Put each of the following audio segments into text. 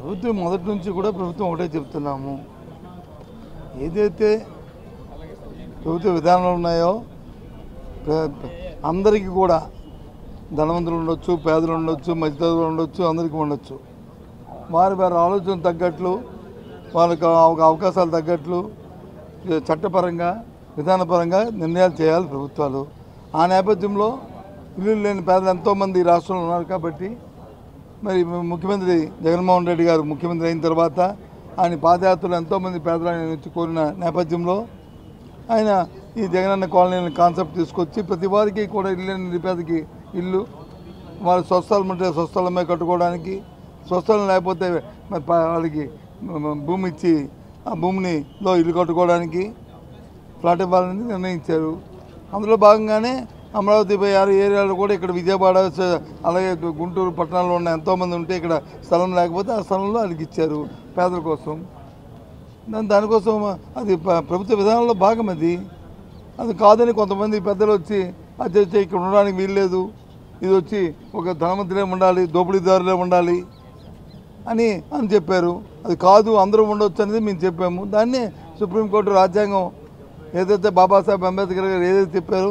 ప్రభుత్వం మొదటి నుంచి కూడా ప్రభుత్వం ఒకటే చెప్తున్నాము ఏదైతే ప్రభుత్వ విధానాలు ఉన్నాయో ప్ర- ప్ర- అందరికీ కూడా ధనవంతులు ఉండొచ్చు పేదలు ఉండొచ్చు మధ్యతరగతులు ఉండొచ్చు అందరికీ ఉండొచ్చు వారి వారి ఆలోచన తగ్గట్లు వాళ్ళకి అవ- అవకాశాలు తగ్గట్లు చట్టపరంగా విధానపరంగా నిర్ణయాలు చేయాలి ప్రభుత్వాలు ఆ నేపథ్యంలో ఇల్లు లేని పేదలు ఎంతోమంది ఈ రాష్ట్రంలో ఉన్నారు కాబట్టి మరి ముఖ్యమంత్రి జగన్మోహన్ రెడ్డి గారు ముఖ్యమంత్రి అయిన తర్వాత ఆయన పాదయాత్రలు ఎంతోమంది పేదలు ఆయన వచ్చి కోరిన నేపథ్యంలో ఆయన ఈ జగనన్న కాలనీ కాన్సెప్ట్ తీసుకొచ్చి ప్రతి వారికి కూడా ఇల్లు లేని నిరుపేదకి ఇల్లు వాళ్ళ స్వస్థలం ఉంటే స్వస్థలమే కట్టుకోవడానికి స్వస్థలం లేకపోతే మరి ప- వాళ్ళకి మ- మ- భూమి ఇచ్చి ఆ భూమిని లో ఇల్లు కట్టుకోవడానికి ఫ్లాట్ ఇవ్వాలని నిర్ణయించారు అందులో భాగంగానే అమరావతి పై ఆరు ఏరియాలో కూడా ఇక్కడ విజయవాడ స- అలాగే గుంటూరు పట్టణాల్లో ఉన్న ఎంతోమంది ఉంటే ఇక్కడ స్థలం లేకపోతే ఆ స్థలంలో వాళ్ళకి ఇచ్చారు పేదల కోసం దాని దానికోసం అది ప- ప్రభుత్వ విధానంలో భాగం అది అది కాదని కొంతమంది పెద్దలు వచ్చి అది చేస్తే ఇక్కడ ఉండడానికి వీల్లేదు ఇది వచ్చి ఒక ధనవంతులే ఉండాలి దోపిడీదారులే ఉండాలి అని అని చెప్పారు అది కాదు అందరూ ఉండొచ్చు అనేది మేము చెప్పాము దాన్ని సుప్రీంకోర్టు రాజ్యాంగం ఏదైతే బాబాసాహెబ్ అంబేద్కర్ గారు ఏదైతే చెప్పారో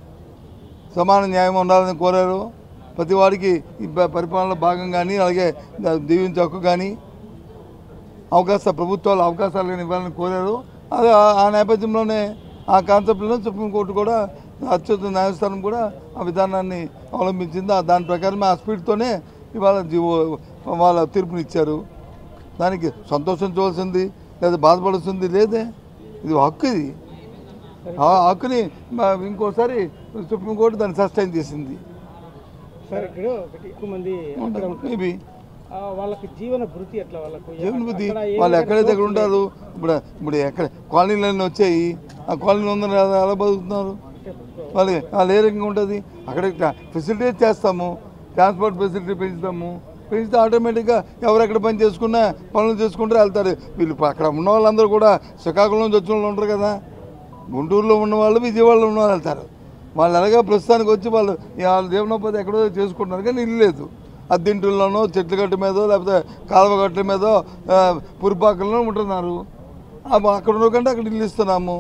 సమాన న్యాయం ఉండాలని కోరారు ప్రతి వాడికి ఈ ప- పరిపాలనలో భాగం కానీ అలాగే ద- దీవించే హక్కు కానీ అవకాశ ప్రభుత్వాలు అవకాశాలు కానీ ఇవ్వాలని కోరారు అది ఆ- ఆ నేపథ్యంలోనే ఆ కాన్సెప్ట్లో సుప్రీంకోర్టు కూడా అత్యున్నత న్యాయస్థానం కూడా ఆ విధానాన్ని అవలంబించింది ఆ దాని ప్రకారం ఆ స్పీడ్తోనే ఇవాళ జీవో వాళ్ళ తీర్పునిచ్చారు దానికి సంతోషించవలసింది లేదా బాధపడాల్సింది లేదే ఇది హక్కు ఇది ఆ హక్కుని మ- ఇంకోసారి సుప్రీంకోర్టు దాన్ని సస్టైన్ చేసింది సార్ ఇక్కడ ఒకటి ఎక్కువ మంది అక్కడ ఉంటారు. మేబీ ఆ, వాళ్ళకి జీవన భృతి ఎట్లా వాళ్ళకు జీవన బుద్ధి అక్కడ ఏ వాళ్ళు విధంగా ఎక్కడైతే ఎక్కడ సోర్స్ ఉంటారు ఇప్పుడు ఇప్పుడు ఎక్కడ కాలనీలన్నీ వచ్చాయి ఆ కాలనీలో ఉందని ఎలా ఎలా బతుకుతున్నారు వాళ్ళు వాళ్ళు ఏ రకంగా ఉంటుంది అక్కడ ఫెసిలిటీస్ చేస్తాము ట్రాన్స్పోర్ట్ ఫెసిలిటీ పెంచుతాము పెంచితే ఆటోమేటిక్గా ఎవరెక్కడ పని చేసుకున్నా పనులు చేసుకుంటారు వెళ్తారు వీళ్ళు ఇప్పుడు అక్కడ ఉన్న వాళ్ళందరూ కూడా శ్రీకాకుళం నుంచి వచ్చిన వాళ్ళు ఉంటారు కదా గుంటూరులో ఉన్న వాళ్ళు విజయవాడలో ఉన్న వాళ్ళు వెళ్తారు వాళ్ళు ఎలాగా ప్రస్తుతానికి వచ్చి వాళ్ళు ఈ వాళ్ళ జీవనోపాధి ఎక్కడో చేసుకుంటున్నారు కానీ ఇల్లు లేదు అద్దెంటుల్లోనో చెట్ల గట్టు మీదో లేకపోతే కాలువ గట్ల మీదో ఆ, పురిపాకల్లో ఉంటున్నారు ఆ, అక్కడ ఉన్నకంటే అక్కడ ఇల్లు ఇస్తున్నాము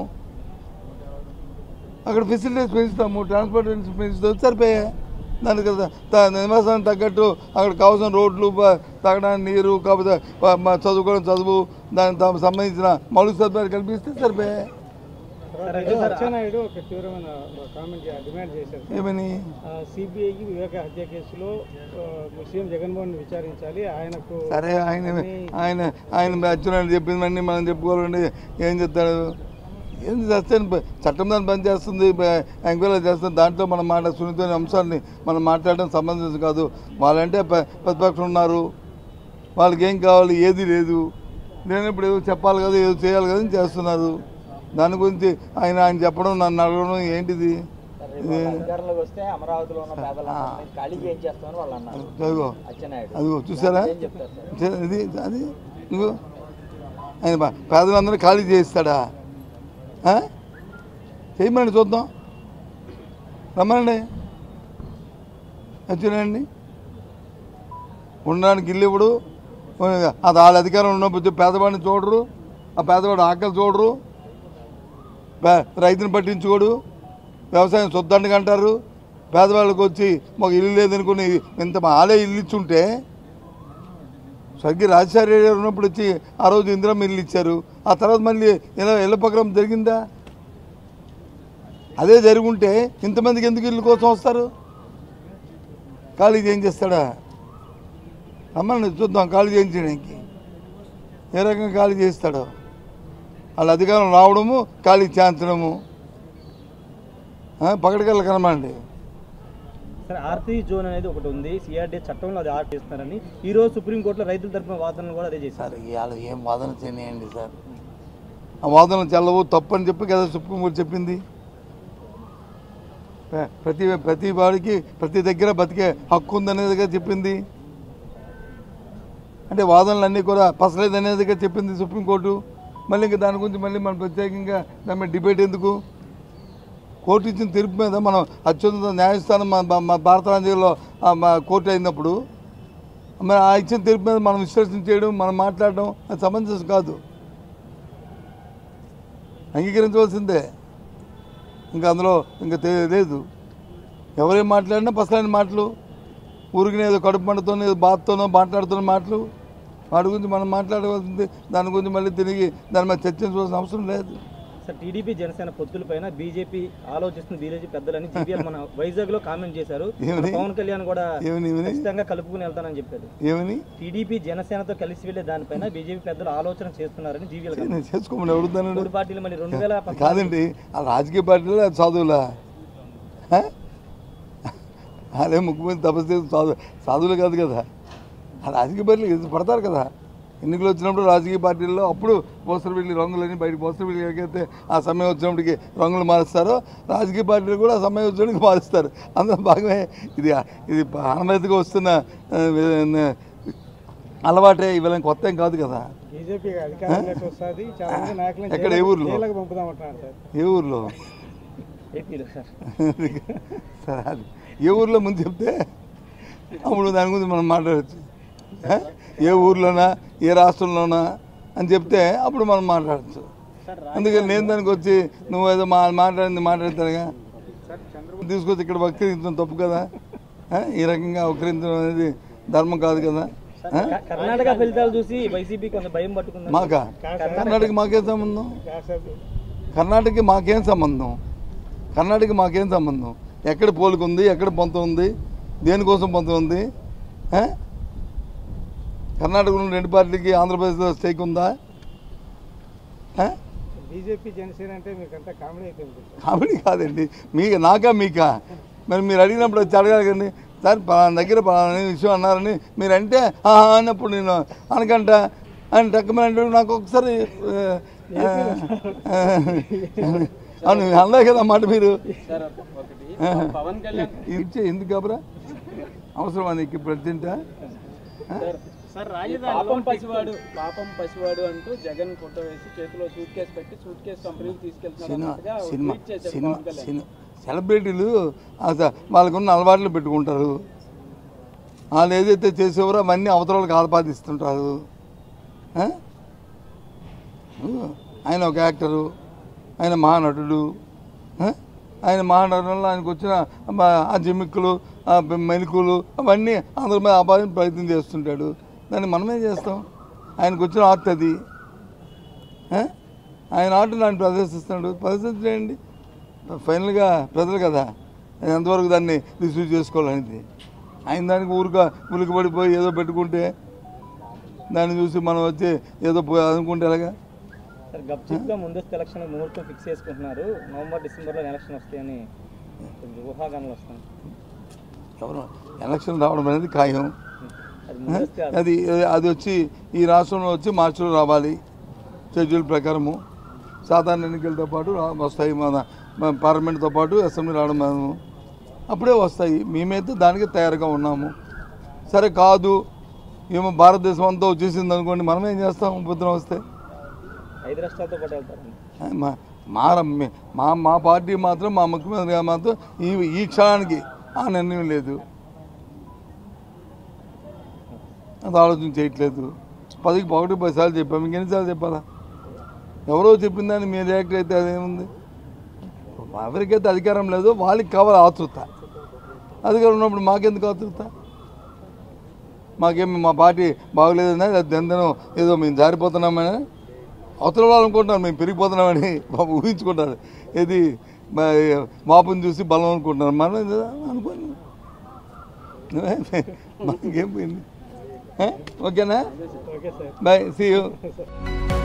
అక్కడ ఫెసిలిటీస్ పెంచుతాము ట్రాన్స్పోర్టేషన్ పెంచుతాం సరిపోయాయి దానికి కదా త- నివాసానికి తగ్గట్టు అక్కడ కావాల్సిన రోడ్లు బ- తాగడానికి నీరు కాకపోతే ప- మ- చదువుకోవడం చదువు దానికి దా- సంబంధించిన మౌలిక సదుపాయాలు కల్పిస్తే సరిపోయాయి తర్వాత అచ్చెన్నాయుడు ఒక తీవ్రమైన కామెంట్ డిమాండ్ చేశారు ఏమని సిబిఐకి వివేక హత్య కేసులో ఆ, సీఎం జగన్మోహన్ విచారించాలి ఆయనకు సరే ఆయన ఆయన ఆయన అచ్చున్నాడు చెప్పిందండి మనం చెప్పుకోవాలండి ఏం చెప్తాడు ఏం చేస్తాను చట్టం దాన్ని పని చేస్తుంది ఎంక్వైరీ చేస్తుంది దాంట్లో మనం మాట సున్నితమైన అంశాన్ని మనం మాట్లాడడం సంబంధించి కాదు వాళ్ళంటే ప- ప్రతిపక్షం ఉన్నారు వాళ్ళకి ఏం కావాలి ఏది లేదు లేనప్పుడు ఏదో చెప్పాలి కదా ఏదో చేయాలి కదా అని చేస్తున్నారు దాని గురించి ఆయన ఆయన చెప్పడం నన్ను అడగడం ఏంటిది రేపు వాళ్ళ అధికారంలోకి వస్తే అమరావతిలో ఉన్న పేదలందరినీ ఖాళీ చేయించేస్తామని వాళ్ళు అన్నారు అదిగో అచ్చెన్నాయుడు అదిగో చూసారా ఏం చెప్తారు సార్ చే- ఇది అది ఇదిగో ఆయన ప- పేదలందరూ ఖాళీ చేయిస్తాడా ఆ? చేయమనండి చూద్దాం రమ్మనండి వచ్చినండి ఉండడానికి ఇల్లు ఇవ్వడు అది వాళ్ళ అధికారం ఉన్నప్పుడు పేదవాడిని చూడరు ఆ పేదవాడు ఆకలి చూడరు పే- రైతుని పట్టించుకోడు వ్యవసాయం సొద్దండగా అంటారు పేదవాళ్ళకి వచ్చి మాకు ఇల్లు లేదనుకుని ఇంత ఆలే ఇల్లు ఇచ్చుంటే స్వర్గీయ రాజశేఖర రెడ్డి గారు ఉన్నప్పుడు వచ్చి ఆ రోజు ఇందిరమ్మ ఇల్లు ఇచ్చారు ఆ తర్వాత మళ్ళీ ఇలా ఇళ్ళ ప్రకారం జరిగిందా అదే జరుగుంటే ఇంతమందికి ఎందుకు ఇల్లు కోసం వస్తారు ఖాళీ చేయించేస్తాడా అమ్మని చూద్దాం ఖాళీ చేయించడానికి ఏ రకంగా ఖాళీ చేస్తాడో వాళ్ళ అధికారం రావడము ఖాళీ చేయించడము పకటికల్లా కనమండి సరే ఆర్టీ జోన్ అనేది ఒకటి ఉంది సిఆర్డీ చట్టంలో అది ఆర్ట్ చేస్తున్నారని ఈ రోజు సుప్రీంకోర్టులో రైతుల తరపున వాదనలు కూడా అదే చేశారు సార్ ఇవాళ ఏం వాదన చేయనియండి సార్ ఆ వాదనలు చెల్లవు తప్పు అని చెప్పి కదా సుప్రీంకోర్టు చెప్పింది ప్ర- ప్రతి ప్రతి వాడికి ప్రతి దగ్గర బతికే హక్కు ఉందనేదిగా చెప్పింది అంటే వాదనలన్నీ కూడా పసలేదు అనేదిగా చెప్పింది సుప్రీంకోర్టు మళ్ళీ ఇంకా దాని గురించి మళ్ళీ మనం ప్రత్యేకంగా దాని మీద డిబేట్ ఎందుకు కోర్టు ఇచ్చిన తీర్పు మీద మనం అత్యున్నత న్యాయస్థానం మా మా- మా భారత రాజ్యంలో ఆ, మా కోర్టు అయినప్పుడు మరి ఆ ఇచ్చిన తీర్పు మీద మనం విశ్లేషణ చేయడం మనం మాట్లాడడం అది సమంజసం కాదు అంగీకరించవలసిందే ఇంకా అందులో ఇంకా తె- లేదు ఎవరేం మాట్లాడినా పసలాని మాటలు ఊరికి ఏదో కడుపు మంటతోనో ఏదో బాధతోనో మాట్లాడుతున్న మాటలు వాటి గురించి మనం మాట్లాడవలసింది దాని గురించి మళ్ళీ తిరిగి దాని మీద చర్చించవలసిన అవసరం లేదు సార్ టీడీపీ జనసేన పొత్తుల పైన బీజేపీ ఆలోచిస్తున్న బీజేపీ పెద్దలని జీవీఎల్ మన వైజాగ్ లో కామెంట్ చేశారు ఏమని? మన పవన్ కళ్యాణ్ కూడా ఏమని ఏమని ఖచ్చితంగా కలుపుకుని వెళ్తానని చెప్పారు ఏమని టీడీపీ జనసేనతో కలిసి వెళ్లే దానిపైన బీజేపీ పెద్దలు ఆలోచన చేస్తున్నారని జీవీఎల్ నేను చేసుకోమని ఎవడుతాను మూడు పార్టీలు మళ్ళీ రెండు వేల పద్నాలుగు కాదండి ఆ రాజకీయ పార్టీలో అది చదువులా హ? అదే ముఖ్యమంత్రి తపస్సు చేసి చదువు చదువులు కాదు కదా ఆ రాజకీయ పార్టీలు ఇది పడతారు కదా ఎన్నికలు వచ్చినప్పుడు రాజకీయ పార్టీల్లో అప్పుడు పోస్టర్ వెళ్ళి రంగులని బయట పోస్టర్ వెళ్ళి ఎక్కడైతే ఆ సమయం వచ్చినప్పటికి రంగులు మారుస్తారో రాజకీయ పార్టీలు కూడా ఆ సమయం వచ్చినప్పటికి మారుస్తారు అందులో భాగమే ఇది ఇది ఆనవాయితీగా వస్తున్న ఆ, ఆ, అలవాటే ఇవాళ కొత్త ఏం కాదు కదా బీజేపీ అధికారంలోకి వస్తుంది చాలా మంది నాయకులను ఎక్కడ, ఏ ఊర్లో? జైలుకి పంపుదామంటున్నారు సార్ ఏ ఊర్లో ఏపీలో సార్ సరే అది ఏ ఊర్లో ముందు చెప్తే అప్పుడు దాని గురించి మనం మాట్లాడచ్చు ఆ? ఏ ఊర్లోనా ఏ రాష్ట్రంలోనా అని చెప్తే అప్పుడు మనం మాట్లాడచ్చు అందుకని నేను దానికి వచ్చి నువ్వు ఏదో మా మాట్లాడింది మాట్లాడతానుగా తీసుకొచ్చి ఇక్కడ వక్రించడం తప్పు కదా ఆ? ఈ రకంగా వక్రించడం అనేది ధర్మం కాదు కదా ఆ? క- కర్ణాటక ఫలితాలు చూసి వైసీపీ కొంత భయం పట్టుకుంది మాకా కర్ణాటక మాకేం సంబంధం కాసేపు కర్ణాటకకి మాకేం సంబంధం కర్ణాటక మాకేం సంబంధం ఎక్కడ పోలుకుంది ఎక్కడ పొంత ఉంది దేనికోసం పొంత ఉంది ఆ? కర్ణాటకలో రెండు పార్టీలకి ఆంధ్రప్రదేశ్లో స్టేక్ ఉందా ఆ? బీజేపీ జనసేన అంటే మీకు అంతా కామెడీ అయిపోయింది సార్ కామెడీ కాదండి మీకు నాకా మీకా మరి మీరు అడిగినప్పుడు వచ్చి అడగాలి కానీ సార్ పలానా దగ్గర పలానా విషయం అన్నారని మీరు అంటే ఆహా అన్నప్పుడు నేను అనకంట అని టక్కమని నాకు ఒకసారి ఆ, ఆ, అవును అన్నా కదా మాట మీరు పవన్ కళ్యాణ్ ఇచ్చే ఎందుకు కాబరా అవసరమా నీకు ప్రజెంటా సార్ పాపం పసివాడు పాపం పసివాడు అంటూ జగన్ ఫోటో వేసి చేతిలో సూట్ కేసు పెట్టి సూట్ కేసు కంపెనీకి తీసుకెళ్తున్నారు సినిమా అన్నట్టుగా ఒక సినిమా ట్వీట్ చేశారు సినిమా పవన్ కళ్యాణ్ సినిమా సెలబ్రిటీలు అస- వాళ్ళకున్న అలవాట్లు పెట్టుకుంటారు వాళ్ళు ఏదైతే చేసేవారో అవన్నీ అవతరాలకు ఆపాదిస్తుంటారు ఆ? ఆయన ఒక యాక్టరు ఆయన మహానటుడు ఆ? ఆయన మహానటనలో ఆయనకు వచ్చిన మ- ఆ జిమ్మిక్కులు ఆ మెలుకులు అవన్నీ అందరి మీద ఆపాదించే ప్రయత్నం చేస్తుంటాడు దాన్ని మనమేం చేస్తాం ఆయనకు వచ్చిన ఆర్ట్ అది ఆ? ఆయన ఆటను ఆయన ప్రదర్శిస్తున్నాడు ప్రదర్శించండి ఫైనల్గా ప్రజలు కదా ఆయన ఎంతవరకు దాన్ని రిసీవ్ చేసుకోవాలనేది ఆయన దానికి ఊరుక ఉలికి పడిపోయి ఏదో పెట్టుకుంటే దాన్ని చూసి మనం వచ్చి ఏదో పోయి అనుకుంటే ఎలాగా సార్ గప్చిప్గా ముందస్తు ఎలక్షన్ ముహూర్తం ఫిక్స్ చేసుకుంటున్నారు నవంబర్ డిసెంబర్లో ఎలక్షన్ వస్తాయని కొంచెం ఊహాగానాలు వస్తాయి ఎవరు ఎలక్షన్ రావడం అనేది ఖాయం అది ముందస్తు అది అది వచ్చి ఈ రాష్ట్రంలో వచ్చి మార్చిలో రావాలి షెడ్యూల్ ప్రకారము సాధారణ ఎన్నికలతో పాటు రా- వస్తాయి మన మన పార్లమెంట్తో పాటు అసెంబ్లీ రావడం మనము అప్పుడే వస్తాయి మేమైతే దానికి తయారుగా ఉన్నాము సరే కాదు ఏమో భారతదేశం అంతా వచ్చేసింది అనుకోండి మనం ఏం చేస్తాం ఉపద్రవం వస్తే ఐదు రాష్ట్రాలతో పాటు వెళ్తారండి మా మా రమ్మి- మా మా పార్టీ మాత్రం మా ముఖ్యమంత్రి గారు మాత్రం ఈ ఈ క్షణానికి ఆ నిర్ణయం లేదు అది ఆలోచన చేయట్లేదు పదికి ఒకటి పది సార్లు చెప్పాము ఇంకెన్నిసార్లు చెప్పాలా ఎవరో చెప్పిన దాన్ని మీరు రియాక్ట్ అయితే అదేముంది ఎవరికైతే అధికారం లేదో వాళ్ళకి కావాలి ఆతృత అధికారం ఉన్నప్పుడు మాకెందుకు ఆతృత మాకేం మా పార్టీ బాగలేదన్నా లేదా దెందనం ఏదో మేము జారిపోతున్నామని అవతల వాళ్ళు అనుకుంటున్నారు మేము పెరిగిపోతున్నామని బాబు ఊహించుకుంటారు ఏది మా- మాపుని చూసి బలం అనుకుంటున్నారు మనం ఏదో అనుకోండి మనకేం పోయింది ఓకేనా okay sir bye see you sir